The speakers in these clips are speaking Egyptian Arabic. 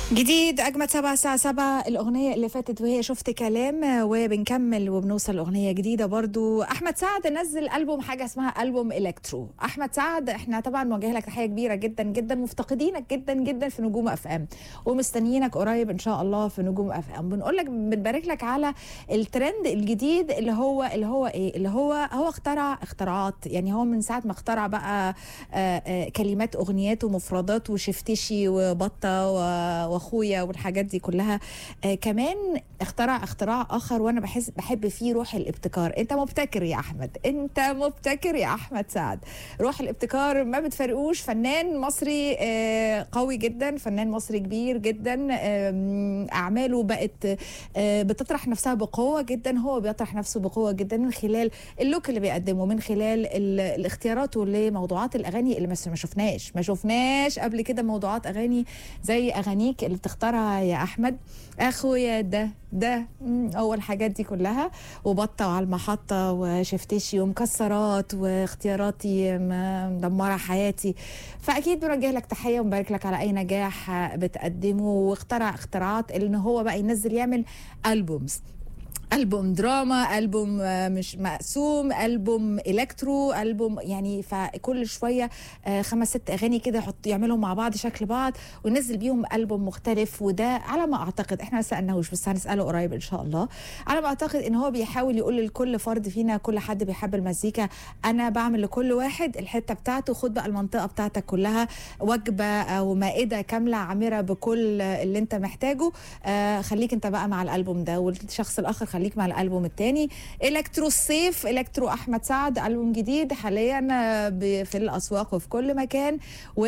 جديد أجمد سبعة الساعة سبعة الأغنية اللي فاتت وهي شفت كلام وبنكمل وبنوصل لأغنية جديدة برضو أحمد سعد نزل ألبوم حاجة اسمها ألبوم إلكترو أحمد سعد احنا طبعا موجه لك تحية كبيرة جدا جدا مفتقدينك جدا جدا في نجوم أف أم ومستنيينك قريب إن شاء الله في نجوم أف أم بنقول لك بنبارك لك على الترند الجديد اللي هو اللي هو إيه اللي هو هو اخترع اختراعات يعني هو من ساعة ما اخترع بقى آآ آآ كلمات أغنيات ومفردات وشفتشي وبطة و واخويا والحاجات دي كلها آه كمان اخترع اختراع اخر وانا بحس بحب فيه روح الابتكار انت مبتكر يا احمد انت مبتكر يا احمد سعد روح الابتكار ما بتفرقوش فنان مصري آه قوي جدا فنان مصري كبير جدا آه اعماله بقت آه بتطرح نفسها بقوه جدا هو بيطرح نفسه بقوه جدا من خلال اللوك اللي بيقدمه من خلال الاختياراته لموضوعات الاغاني اللي ما شفناش ما شفناش قبل كده موضوعات اغاني زي اغانيك اللي بتختارها يا احمد اخويا ده ده هو الحاجات دي كلها وبطه على المحطه وشفتشي ومكسرات واختياراتي مدمره حياتي فاكيد بنوجه لك تحيه ونبارك لك على اي نجاح بتقدمه واخترع اختراعات ان هو بقى ينزل يعمل البومز ألبوم دراما ألبوم مش مقسوم ألبوم إلكترو ألبوم يعني فكل شوية خمس ست أغاني كده يحط يعملهم مع بعض شكل بعض وننزل بيهم ألبوم مختلف وده على ما أعتقد إحنا ما سألناهوش بس هنسأله قريب إن شاء الله على ما أعتقد إن هو بيحاول يقول لكل فرد فينا كل حد بيحب المزيكا أنا بعمل لكل واحد الحتة بتاعته خد بقى المنطقة بتاعتك كلها وجبة أو مائدة كاملة عامرة بكل اللي أنت محتاجه خليك أنت بقى مع الألبوم ده والشخص الآخر خليك مع الالبوم الثاني الكترو الصيف الكترو احمد سعد البوم جديد حاليا في الاسواق وفي كل مكان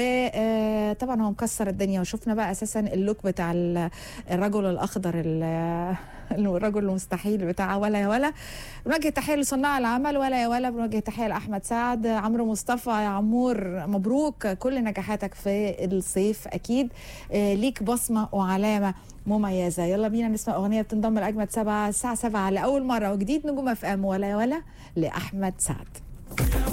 وطبعا هو مكسر الدنيا وشفنا بقى اساسا اللوك بتاع الرجل الاخضر الرجل المستحيل بتاع ولا يا ولا بنوجه تحيه لصناع العمل ولا يا ولا بنوجه تحيه لاحمد سعد عمرو مصطفى يا عمور مبروك كل نجاحاتك في الصيف اكيد ليك بصمه وعلامه مميزة يلا بينا نسمع أغنية بتنضم لأجمد سبعة الساعة سبعة لأول مرة وجديد نجوم اف ام ولا ولا لأحمد سعد